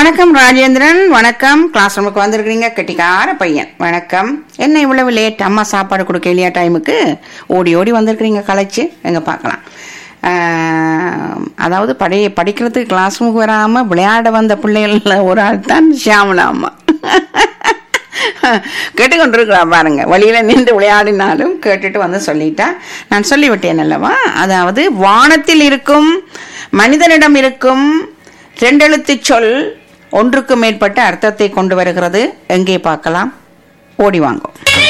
வணக்கம் ராஜேந்திரன் வணக்கம் கிளாஸ் ரூமுக்கு வந்திருக்கிறீங்க கெட்டிக்கார பையன் வணக்கம் என்ன இவ்வளவு லேட் அம்மா சாப்பாடு கொடுக்க இல்லையா டைமுக்கு ஓடி ஓடி வந்திருக்கிறீங்க களைச்சு எங்க பார்க்கலாம் ஆஹ், அதாவது படி படிக்கிறதுக்கு கிளாஸ் ரூமுக்கு வராம விளையாட வந்த பிள்ளைகள்ல ஒரு ஆள் தான் ஷியாமலா அம்மா கேட்டுக்கொண்டிருக்கிறா பாருங்க வழியில நின்று விளையாடினாலும் கேட்டுட்டு வந்து சொல்லிட்டா நான் சொல்லிவிட்டேன் அல்லவா அதாவது வானத்தில் இருக்கும் மனிதனிடம் இருக்கும் ரெண்டெழுத்து சொல் ஒன்றுக்கு மேற்பட்ட அர்த்தத்தை கொண்டு வருகிறது எங்கே பார்க்கலாம் ஓடி வாங்கும்